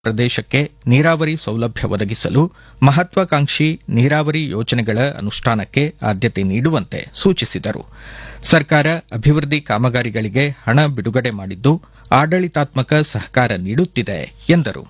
ಪ್ರದೇಶಕ್ಕೆ ನೀರಾವರಿ ಸೌಲಭ್ಯ ಒದಗಿಸಲು ಮಹತ್ವಾಕಾಂಕ್ಷಿ ನೀರಾವರಿ ಯೋಜನೆಗಳ ಅನುಷ್ಠಾನಕ್ಕೆ ಆದ್ಯತೆ ನೀಡುವಂತೆ ಸೂಚಿಸಿದರು ಸರ್ಕಾರ ಅಭಿವೃದ್ಧಿ ಕಾಮಗಾರಿಗಳಿಗೆ ಹಣ ಬಿಡುಗಡೆ ಮಾಡಿದ್ದು ಆಡಳಿತಾತ್ಮಕ ಸಹಕಾರ ನೀಡುತ್ತಿದೆ ಎಂದರು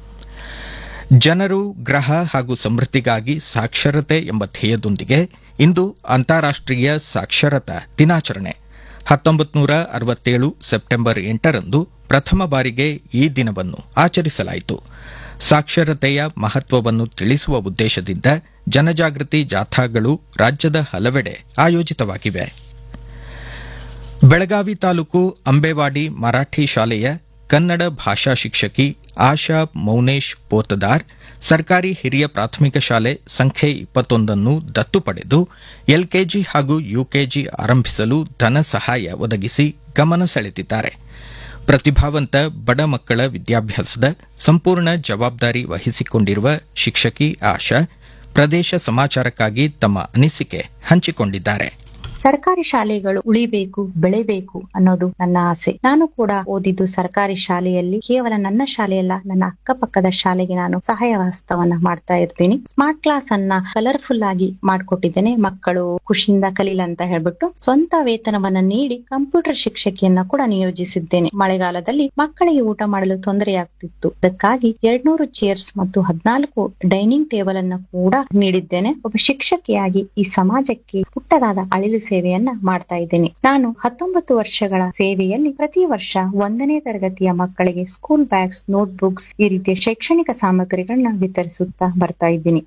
ಜನರು ಗ್ರಹ ಹಾಗೂ ಸಮೃದ್ಧಿಗಾಗಿ ಸಾಕ್ಷರತೆ ಎಂಬ ಧ್ಯೇಯದೊಂದಿಗೆ ಇಂದು ಅಂತಾರಾಷ್ಟೀಯ ಸಾಕ್ಷರತಾ ದಿನಾಚರಣೆ ಹತ್ತೊಂಬತ್ತು ನೂರ ಅರವತ್ತೇಳು ಸೆಪ್ಟೆಂಬರ್ ಎಂಟರಂದು ಪ್ರಥಮ ಬಾರಿಗೆ ಈ ದಿನವನ್ನು ಆಚರಿಸಲಾಯಿತು ಸಾಕ್ಷರತೆಯ ಮಹತ್ವವನ್ನು ತಿಳಿಸುವ ಉದ್ದೇಶದಿಂದ ಜನಜಾಗೃತಿ ಜಾಥಾಗಳು ರಾಜ್ಯದ ಹಲವೆಡೆ ಆಯೋಜಿತವಾಗಿವೆ ಬೆಳಗಾವಿ ತಾಲೂಕು ಅಂಬೇವಾಡಿ ಮರಾಠಿ ಶಾಲೆಯ ಕನ್ನಡ ಭಾಷಾ ಶಿಕ್ಷಕಿ ಆಶಾ ಮೌನೇಶ್ ಪೋತದಾರ್ ಸರ್ಕಾರಿ ಹಿರಿಯ ಪ್ರಾಥಮಿಕ ಶಾಲೆ ಸಂಖ್ಯೆ ಇಪ್ಪತ್ತೊಂದನ್ನು ದತ್ತು ಪಡೆದು ಎಲ್ಕೆಜಿ ಹಾಗೂ ಯುಕೆಜಿ ಆರಂಭಿಸಲು ಧನ ಸಹಾಯ ಒದಗಿಸಿ ಗಮನ ಸೆಳೆದಿದ್ದಾರೆ ಪ್ರತಿಭಾವಂತ ಬಡ ಮಕ್ಕಳ ವಿದ್ಯಾಭ್ಯಾಸದ ಸಂಪೂರ್ಣ ಜವಾಬ್ದಾರಿ ವಹಿಸಿಕೊಂಡಿರುವ ಶಿಕ್ಷಕಿ ಆಶಾ ಪ್ರದೇಶ ಸಮಾಚಾರಕ್ಕಾಗಿ ತಮ್ಮ ಅನಿಸಿಕೆ ಹಂಚಿಕೊಂಡಿದ್ದಾರೆ ಸರ್ಕಾರಿ ಶಾಲೆಗಳು ಉಳಿಬೇಕು ಬೆಳೆಬೇಕು ಅನ್ನೋದು ನನ್ನ ಆಸೆ ನಾನು ಕೂಡ ಓದಿದ್ದು ಸರ್ಕಾರಿ ಶಾಲೆಯಲ್ಲಿ ಕೇವಲ ನನ್ನ ಶಾಲೆಯಲ್ಲ ನನ್ನ ಅಕ್ಕಪಕ್ಕದ ಶಾಲೆಗೆ ನಾನು ಸಹಾಯ ಹಸ್ತವನ್ನ ಮಾಡ್ತಾ ಇರ್ತೀನಿ ಸ್ಮಾರ್ಟ್ ಕ್ಲಾಸ್ ಅನ್ನ ಕಲರ್ಫುಲ್ ಆಗಿ ಮಾಡ್ಕೊಟ್ಟಿದ್ದೇನೆ ಮಕ್ಕಳು ಖುಷಿಯಿಂದ ಕಲೀಲ ಅಂತ ಹೇಳ್ಬಿಟ್ಟು ಸ್ವಂತ ವೇತನವನ್ನ ನೀಡಿ ಕಂಪ್ಯೂಟರ್ ಶಿಕ್ಷಕಿಯನ್ನ ಕೂಡ ನಿಯೋಜಿಸಿದ್ದೇನೆ ಮಳೆಗಾಲದಲ್ಲಿ ಮಕ್ಕಳಿಗೆ ಊಟ ಮಾಡಲು ತೊಂದರೆಯಾಗ್ತಿತ್ತು ಅದಕ್ಕಾಗಿ ಎರಡ್ನೂರು ಚೇರ್ಸ್ ಮತ್ತು ಹದಿನಾಲ್ಕು ಡೈನಿಂಗ್ ಟೇಬಲ್ ಅನ್ನ ಕೂಡ ನೀಡಿದ್ದೇನೆ ಒಬ್ಬ ಶಿಕ್ಷಕಿಯಾಗಿ ಈ ಸಮಾಜಕ್ಕೆ ಪುಟ್ಟದಾದ ಅಳಿಲು ಸೇವೆಯನ್ನ ಮಾಡ್ತಾ ಇದ್ದೇನೆ ನಾನು ಹತ್ತೊಂಬತ್ತು ವರ್ಷಗಳ ಸೇವೆಯಲ್ಲಿ ಪ್ರತಿ ವರ್ಷ ಒಂದನೇ ತರಗತಿಯ ಮಕ್ಕಳಿಗೆ ಸ್ಕೂಲ್ ಬ್ಯಾಗ್ಸ್ ನೋಟ್ ಬುಕ್ಸ್ ಈ ರೀತಿಯ ಶೈಕ್ಷಣಿಕ ಸಾಮಗ್ರಿಗಳನ್ನ ವಿತರಿಸುತ್ತಾ ಬರ್ತಾ ಇದ್ದೀನಿ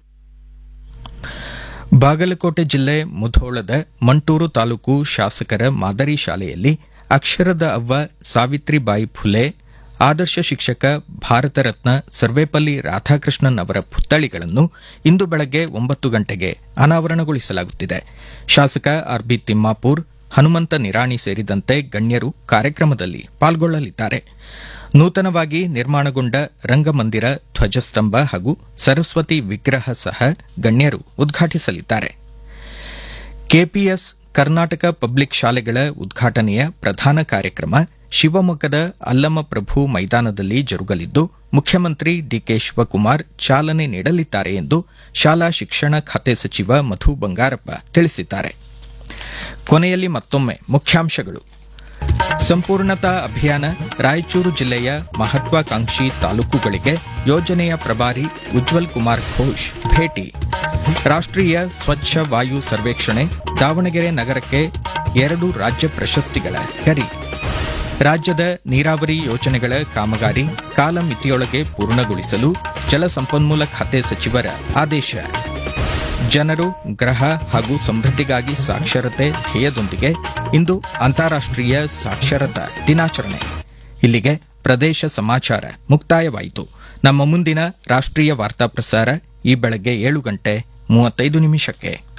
ಬಾಗಲಕೋಟೆ ಜಿಲ್ಲೆ ಮುಧೋಳದ ಮಂಟೂರು ತಾಲೂಕು ಶಾಸಕರ ಮಾದರಿ ಶಾಲೆಯಲ್ಲಿ ಅಕ್ಷರದ ಅವ್ವ ಸಾವಿತ್ರಿಬಾಯಿ ಫುಲೆ ಆದರ್ಶ ಶಿಕ್ಷಕ ಭಾರತ ರತ್ನ ಸರ್ವೇಪಲ್ಲಿ ರಾಧಾಕೃಷ್ಣನ್ ಅವರ ಪುತ್ಥಳಿಗಳನ್ನು ಇಂದು ಬೆಳಗ್ಗೆ ಒಂಬತ್ತು ಗಂಟೆಗೆ ಅನಾವರಣಗೊಳಿಸಲಾಗುತ್ತಿದೆ ಶಾಸಕ ಆರ್ಬಿ ತಿಮ್ಮಾಪುರ್ ಹನುಮಂತ ನಿರಾಣಿ ಸೇರಿದಂತೆ ಗಣ್ಯರು ಕಾರ್ಯಕ್ರಮದಲ್ಲಿ ಪಾಲ್ಗೊಳ್ಳಲಿದ್ದಾರೆ ನೂತನವಾಗಿ ನಿರ್ಮಾಣಗೊಂಡ ರಂಗಮಂದಿರ ಧ್ವಜಸ್ತಂಭ ಹಾಗೂ ಸರಸ್ವತಿ ವಿಗ್ರಹ ಸಹ ಗಣ್ಯರು ಉದ್ಘಾಟಿಸಲಿದ್ದಾರೆ ಕೆಪಿಎಸ್ ಕರ್ನಾಟಕ ಪಬ್ಲಿಕ್ ಶಾಲೆಗಳ ಉದ್ಘಾಟನೆಯ ಪ್ರಧಾನ ಕಾರ್ಯಕ್ರಮ ಶಿವಮೊಗ್ಗದ ಅಲ್ಲಮಪ್ರಭು ಮೈದಾನದಲ್ಲಿ ಜರುಗಲಿದ್ದು ಮುಖ್ಯಮಂತ್ರಿ ಡಿಕೆ ಶಿವಕುಮಾರ್ ಚಾಲನೆ ನೀಡಲಿದ್ದಾರೆ ಎಂದು ಶಾಲಾ ಶಿಕ್ಷಣ ಖಾತೆ ಸಚಿವ ಮಧು ಬಂಗಾರಪ್ಪ ತಿಳಿಸಿದ್ದಾರೆ ಕೊನೆಯಲ್ಲಿ ಮತ್ತೊಮ್ಮೆ ಮುಖ್ಯಾಂಶಗಳು ಸಂಪೂರ್ಣತಾ ಅಭಿಯಾನ ರಾಯಚೂರು ಜಿಲ್ಲೆಯ ಮಹತ್ವಾಕಾಂಕ್ಷಿ ತಾಲೂಕುಗಳಿಗೆ ಯೋಜನೆಯ ಪ್ರಭಾರಿ ಉಜ್ವಲ್ ಕುಮಾರ್ ಘೋಷ್ ಭೇಟಿ ರಾಷ್ಟ್ರೀಯ ಸ್ವಚ್ಛ ವಾಯು ಸರ್ವೇಕ್ಷಣೆ ದಾವಣಗೆರೆ ನಗರಕ್ಕೆ ಎರಡು ರಾಜ್ಯ ಪ್ರಶಸ್ತಿಗಳ ಗರಿ ರಾಜ್ಯದ ನೀರಾವರಿ ಯೋಜನೆಗಳ ಕಾಮಗಾರಿ ಕಾಲಮಿತಿಯೊಳಗೆ ಪೂರ್ಣಗೊಳಿಸಲು ಜಲಸಂಪನ್ಮೂಲ ಖಾತೆ ಸಚಿವರ ಆದೇಶ ಜನರು ಗ್ರಹ ಹಾಗೂ ಸಮೃದ್ಧಿಗಾಗಿ ಸಾಕ್ಷರತೆ ಧ್ಯೇಯದೊಂದಿಗೆ ಇಂದು ಅಂತಾರಾಷ್ಟೀಯ ಸಾಕ್ಷರತಾ ದಿನಾಚರಣೆ ಇಲ್ಲಿಗೆ ಪ್ರದೇಶ ಸಮಾಚಾರ ಮುಕ್ತಾಯವಾಯಿತು ನಮ್ಮ ಮುಂದಿನ ರಾಷ್ಟ್ರೀಯ ವಾರ್ತಾ ಪ್ರಸಾರ ಈ ಬೆಳಗ್ಗೆ ಏಳು ಗಂಟೆ ಮೂವತ್ತೈದು ನಿಮಿಷಕ್ಕೆ